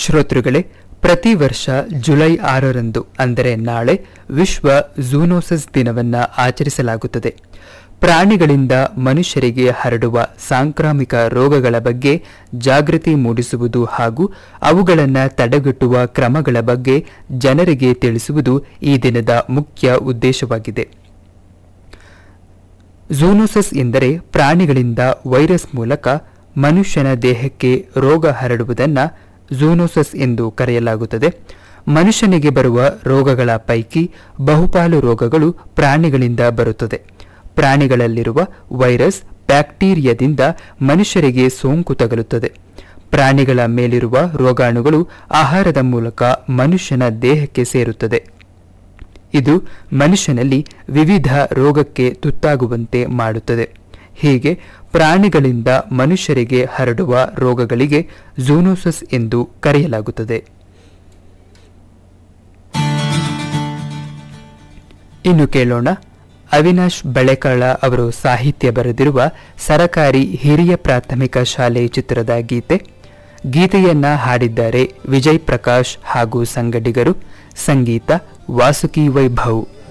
ಶ್ರೋತೃಗಳೇ ಪ್ರತಿ ವರ್ಷ ಜುಲೈ ಆರರಂದು ಅಂದರೆ ನಾಳೆ ವಿಶ್ವ ಝೂನೋಸಿಸ್ ದಿನವನ್ನು ಆಚರಿಸಲಾಗುತ್ತದೆ ಪ್ರಾಣಿಗಳಿಂದ ಮನುಷ್ಯರಿಗೆ ಹರಡುವ ಸಾಂಕ್ರಾಮಿಕ ರೋಗಗಳ ಬಗ್ಗೆ ಜಾಗೃತಿ ಮೂಡಿಸುವುದು ಹಾಗೂ ಅವುಗಳನ್ನು ತಡೆಗಟ್ಟುವ ಕ್ರಮಗಳ ಬಗ್ಗೆ ಜನರಿಗೆ ತಿಳಿಸುವುದು ಈ ದಿನದ ಮುಖ್ಯ ಉದ್ದೇಶವಾಗಿದೆ ಝೂನೋಸಿಸ್ ಎಂದರೆ ಪ್ರಾಣಿಗಳಿಂದ ವೈರಸ್ ಮೂಲಕ ಮನುಷ್ಯನ ದೇಹಕ್ಕೆ ರೋಗ ಹರಡುವುದನ್ನು ಝೂನೋಸಿಸ್ ಎಂದು ಕರೆಯಲಾಗುತ್ತದೆ ಮನುಷ್ಯನಿಗೆ ಬರುವ ರೋಗಗಳ ಪೈಕಿ ಬಹುಪಾಲು ರೋಗಗಳು ಪ್ರಾಣಿಗಳಿಂದ ಬರುತ್ತದೆ ಪ್ರಾಣಿಗಳಲ್ಲಿರುವ ವೈರಸ್ ಬ್ಯಾಕ್ಟೀರಿಯಾದಿಂದ ಮನುಷ್ಯರಿಗೆ ಸೋಂಕು ತಗಲುತ್ತದೆ ಪ್ರಾಣಿಗಳ ಮೇಲಿರುವ ರೋಗಾಣುಗಳು ಆಹಾರದ ಮೂಲಕ ಮನುಷ್ಯನ ದೇಹಕ್ಕೆ ಸೇರುತ್ತದೆ ಇದು ಮನುಷ್ಯನಲ್ಲಿ ವಿವಿಧ ರೋಗಕ್ಕೆ ತುತ್ತಾಗುವಂತೆ ಮಾಡುತ್ತದೆ ಹೀಗೆ ಪ್ರಾಣಿಗಳಿಂದ ಮನುಷ್ಯರಿಗೆ ಹರಡುವ ರೋಗಗಳಿಗೆ ಝೂನೋಸಿಸ್ ಎಂದು ಕರೆಯಲಾಗುತ್ತದೆ ಇನ್ನು ಕೇಳೋಣ ಅವಿನಾಶ್ ಬೆಳೆಕಳ ಅವರು ಸಾಹಿತ್ಯ ಬರೆದಿರುವ ಸರಕಾರಿ ಹಿರಿಯ ಪ್ರಾಥಮಿಕ ಶಾಲೆ ಚಿತ್ರದ ಗೀತೆ ಗೀತೆಯನ್ನ ಹಾಡಿದ್ದಾರೆ ವಿಜಯ್ ಪ್ರಕಾಶ್ ಹಾಗೂ ಸಂಗಡಿಗರು ಸಂಗೀತ ವಾಸುಕಿ ವೈಭವ್